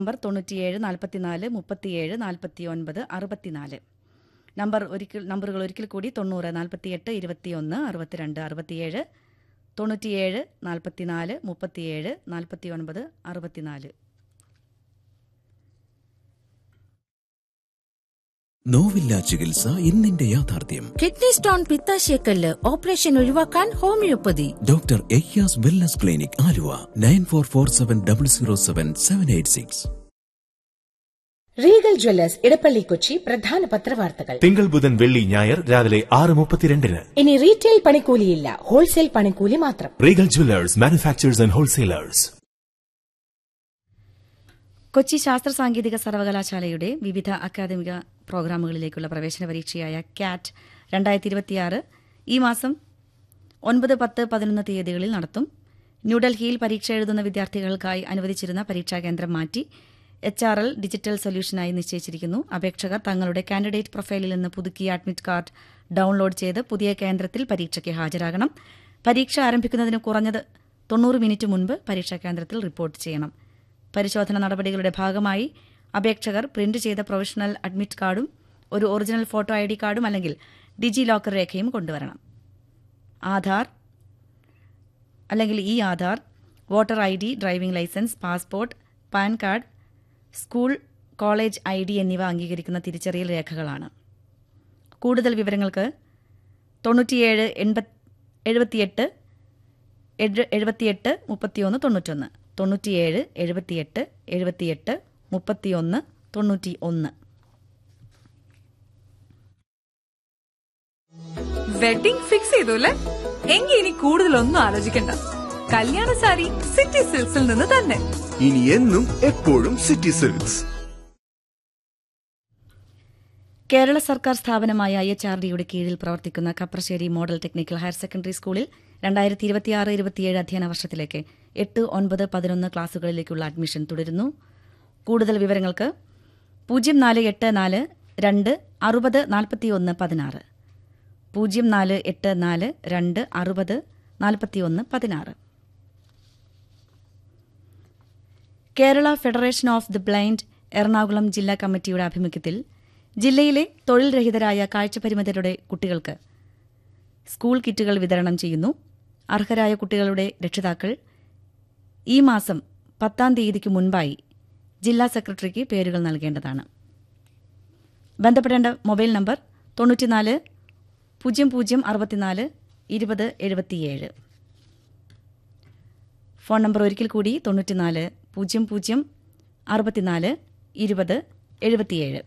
number തൊണ്ണൂറ്റിയേഴ് നാൽപ്പത്തിനാല് മുപ്പത്തിയേഴ് നാൽപ്പത്തി ഒൻപത് അറുപത്തിനാല് നമ്പർ ഒരിക്കൽ നമ്പറുകൾ ഒരിക്കൽ കൂടി തൊണ്ണൂറ് നാൽപ്പത്തിയെട്ട് ഇരുപത്തിയൊന്ന് അറുപത്തിരണ്ട് അറുപത്തിയേഴ് തൊണ്ണൂറ്റിയേഴ് നാൽപ്പത്തിനാല് മുപ്പത്തിയേഴ് നാൽപ്പത്തി ഒൻപത് അറുപത്തിനാല് നോവില്ല ചികിത്സ ഇന്നിന്റെ യാഥാർത്ഥ്യം കിഡ്നി സ്റ്റോൺ പിത്താശയക്കല്ല് ഓപ്പറേഷൻ ഒഴിവാക്കാൻ homoeopathy doctor Eyyas wellness clinic Aluva nine four four seven double zero seven seven eight six Regal jewellers Edappally Kochi പ്രധാന പത്രവാർത്തകൾ തിങ്കൾ ബുധൻ വെള്ളി ഞായർ രാവിലെ ആറ് മുപ്പത്തിരണ്ടിന് ഇനി റീറ്റെയിൽ പണിക്കൂലിയില്ല ഹോൾസെയിൽ പണിക്കൂലി മാത്രം Regal jewellers manufacturers and wholesalers Kochi ശാസ്ത്ര സാങ്കേതിക സർവകലാശാലയുടെ വിവിധ അക്കാദമിക പ്രോഗ്രാമുകളിലേക്കുള്ള പ്രവേശന പരീക്ഷയായ കാറ്റ് രണ്ടായിരത്തി ഇരുപത്തിയാറ് ഈ മാസം ഒൻപത് പത്ത് പതിനൊന്ന് തീയതികളിൽ നടത്തും ന്യൂഡൽഹിയിൽ പരീക്ഷ എഴുതുന്ന വിദ്യാർത്ഥികൾക്കായി അനുവദിച്ചിരുന്ന പരീക്ഷാ കേന്ദ്രം മാറ്റി എച്ച് ആർ എൽ ഡിജിറ്റൽ സൊല്യൂഷനായി നിശ്ചയിച്ചിരിക്കുന്നു അപേക്ഷകർ തങ്ങളുടെ കാൻഡിഡേറ്റ് പ്രൊഫൈലിൽ നിന്ന് പുതുക്കിയ അഡ്മിറ്റ് കാർഡ് ഡൌൺലോഡ് ചെയ്ത് പുതിയ കേന്ദ്രത്തിൽ പരീക്ഷയ്ക്ക് ഹാജരാകണം പരീക്ഷ ആരംഭിക്കുന്നതിന് കുറഞ്ഞത് തൊണ്ണൂറ് മിനിറ്റ് മുൻപ് പരീക്ഷാ കേന്ദ്രത്തിൽ റിപ്പോർട്ട് ചെയ്യണം പരിശോധന നടപടികളുടെ ഭാഗമായി അപേക്ഷകർ പ്രിന്റ് ചെയ്ത പ്രൊഫഷണൽ അഡ്മിറ്റ് കാർഡും ഒരു ഒറിജിനൽ ഫോട്ടോ ഐ ഡി കാർഡും അല്ലെങ്കിൽ ഡിജി ലോക്കർ രേഖയും കൊണ്ടുവരണം ആധാർ അല്ലെങ്കിൽ ഈ Aadhaar voter I D driving licence passport PAN card school college I D എന്നിവ അംഗീകരിക്കുന്ന തിരിച്ചറിയൽ രേഖകളാണ് കൂടുതൽ വിവരങ്ങൾക്ക് തൊണ്ണൂറ്റിയേഴ് എൺപത് എഴുപത്തിയെട്ട് എഴ്- എഴുപത്തിയെട്ട് മുപ്പത്തിയൊന്ന് തൊണ്ണൂറ്റൊന്ന് തൊണ്ണൂറ്റിയേഴ് എഴുപത്തിയെട്ട് എഴുപത്തിയെട്ട് മുപ്പത്തിയൊന്ന് തൊണ്ണൂറ്റി ഒന്ന് വെഡിംഗ് ഫിക്സ് ചെയ്തു അല്ലേ എങ്കിൽ ഇനി കൂടുതലൊന്നും ആലോചിക്കണ്ട കല്യാണ സാരി സിറ്റി സിൽക്സിൽ നിന്ന് തന്നെ ഇനി എന്നും എപ്പോഴും സിറ്റി സിൽക്സ് കേരള സർക്കാർ സ്ഥാപനമായ ഐ എച്ച് ആർ ഡിയുടെ കീഴിൽ പ്രവർത്തിക്കുന്ന Kaprassery model technical higher secondary സ്കൂളിൽ രണ്ടായിരത്തി ഇരുപത്തിയാറ് ഇരുപത്തിയേഴ് അധ്യയന വർഷത്തിലേക്ക് എട്ട് ഒൻപത് പതിനൊന്ന് ക്ലാസുകളിലേക്കുള്ള അഡ്മിഷൻ തുടരുന്നു കൂടുതൽ വിവരങ്ങൾക്ക് പൂജ്യം നാല് എട്ട് നാല് രണ്ട് അറുപത് നാൽപ്പത്തിയൊന്ന് പതിനാറ് പൂജ്യം നാല് എട്ട് നാല് രണ്ട് അറുപത് നാൽപ്പത്തിയൊന്ന് പതിനാറ് Kerala federation of the blind Ernakulam ജില്ലാ കമ്മിറ്റിയുടെ ആഭിമുഖ്യത്തിൽ ജില്ലയിലെ തൊഴിൽ രഹിതരായ കാഴ്ചപരിമിതരുടെ കുട്ടികൾക്ക് സ്കൂൾ കിറ്റുകൾ വിതരണം ചെയ്യുന്നു അർഹരായ കുട്ടികളുടെ രക്ഷിതാക്കൾ ഈ മാസം പത്താം തീയതിക്ക് മുൻപായി ജില്ലാ സെക്രട്ടറിക്ക് പേരുകൾ നൽകേണ്ടതാണ് ബന്ധപ്പെടേണ്ട മൊബൈൽ നമ്പർ തൊണ്ണൂറ്റിനാല് പൂജ്യം പൂജ്യം അറുപത്തിനാല് ഇരുപത് എഴുപത്തിയേഴ് ഫോൺ നമ്പർ ഒരിക്കൽ കൂടി തൊണ്ണൂറ്റിനാല് പൂജ്യം പൂജ്യം അറുപത്തിനാല് ഇരുപത് എഴുപത്തിയേഴ്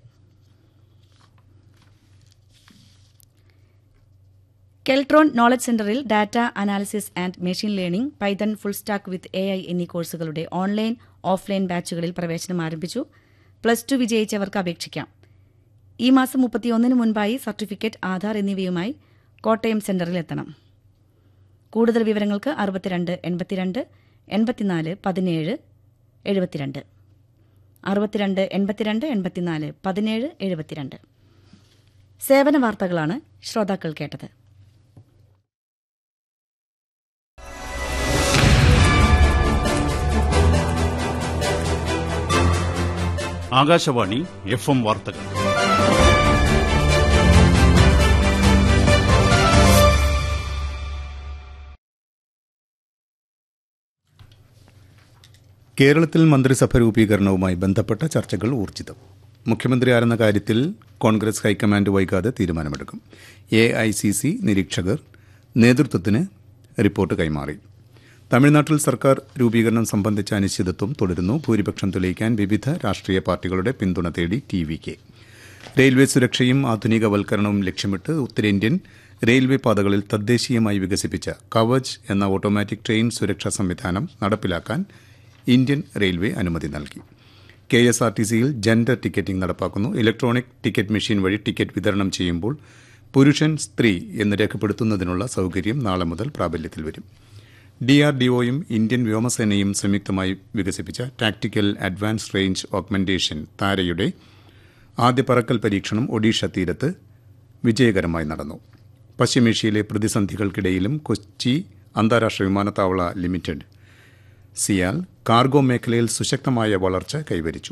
കെൽട്രോൺ നോളജ് സെന്ററിൽ data analysis and machine learning Python full stack with A I എന്നീ കോഴ്സുകളുടെ ഓൺലൈൻ ഓഫ്ലൈൻ ബാച്ചുകളിൽ പ്രവേശനം ആരംഭിച്ചു പ്ലസ് ടു വിജയിച്ചവർക്ക് അപേക്ഷിക്കാം ഈ മാസം മുപ്പത്തിയൊന്നിന് മുൻപായി സർട്ടിഫിക്കറ്റ് ആധാർ എന്നിവയുമായി കോട്ടയം സെന്ററിൽ എത്തണം കൂടുതൽ വിവരങ്ങൾക്ക് അറുപത്തിരണ്ട് എൺപത്തിരണ്ട് എൺപത്തിനാല് പതിനേഴ് എഴുപത്തിരണ്ട് അറുപത്തിരണ്ട് എൺപത്തിരണ്ട് എൺപത്തിനാല് പതിനേഴ് എഴുപത്തിരണ്ട് സേവന വാർത്തകളാണ് ശ്രോതാക്കൾ കേട്ടത് ആകാശവാണി എഫ് എം വാർത്തകൾ കേരളത്തിൽ മന്ത്രിസഭ രൂപീകരണവുമായി ബന്ധപ്പെട്ട ചർച്ചകൾ ഊർജിതം മുഖ്യമന്ത്രിയാരെന്ന കാര്യത്തിൽ കോൺഗ്രസ് ഹൈക്കമാൻഡ് വൈകാതെ തീരുമാനമെടുക്കും എ ഐ സി സി നിരീക്ഷകർ നേതൃത്വത്തിന് റിപ്പോർട്ട് കൈമാറി തമിഴ്നാട്ടിൽ സർക്കാർ രൂപീകരണം സംബന്ധിച്ച അനിശ്ചിതത്വം തുടരുന്നു ഭൂരിപക്ഷം തെളിയിക്കാൻ വിവിധ രാഷ്ട്രീയ പാർട്ടികളുടെ പിന്തുണ തേടി ടി വി കെ റെയിൽവേ സുരക്ഷയും ആധുനികവൽക്കരണവും ലക്ഷ്യമിട്ട് ഉത്തരേന്ത്യൻ റെയിൽവേ പാതകളിൽ തദ്ദേശീയമായി വികസിപ്പിച്ച കവച് എന്ന ഓട്ടോമാറ്റിക് ട്രെയിൻ സുരക്ഷാ സംവിധാനം നടപ്പിലാക്കാൻ ഇന്ത്യൻ റെയിൽവേ അനുമതി നൽകി കെ എസ് ആർ ടി സിയിൽ ജെൻഡർ ടിക്കറ്റിംഗ് നടപ്പാക്കുന്നു ഇലക്ട്രോണിക് ടിക്കറ്റ് മെഷീൻ വഴി ടിക്കറ്റ് വിതരണം ചെയ്യുമ്പോൾ പുരുഷൻ സ്ത്രീ എന്ന് രേഖപ്പെടുത്തുന്നതിനുള്ള സൗകര്യം നാളെ മുതൽ പ്രാബല്യത്തിൽ വരും ഡി ആർ ഡി ഒയും ഇന്ത്യൻ വ്യോമസേനയും സംയുക്തമായി വികസിപ്പിച്ച ടാക്ടിക്കൽ അഡ്വാൻസ് റേഞ്ച് ഓഗ്മെന്റേഷൻ താരയുടെ ആദ്യ പറക്കൽ പരീക്ഷണം ഒഡീഷ തീരത്ത് വിജയകരമായി നടന്നു പശ്ചിമേഷ്യയിലെ പ്രതിസന്ധികൾക്കിടയിലും കൊച്ചി അന്താരാഷ്ട്ര വിമാനത്താവള ലിമിറ്റഡ് സിയാൽ കാർഗോ മേഖലയിൽ സുശക്തമായ വളർച്ച കൈവരിച്ചു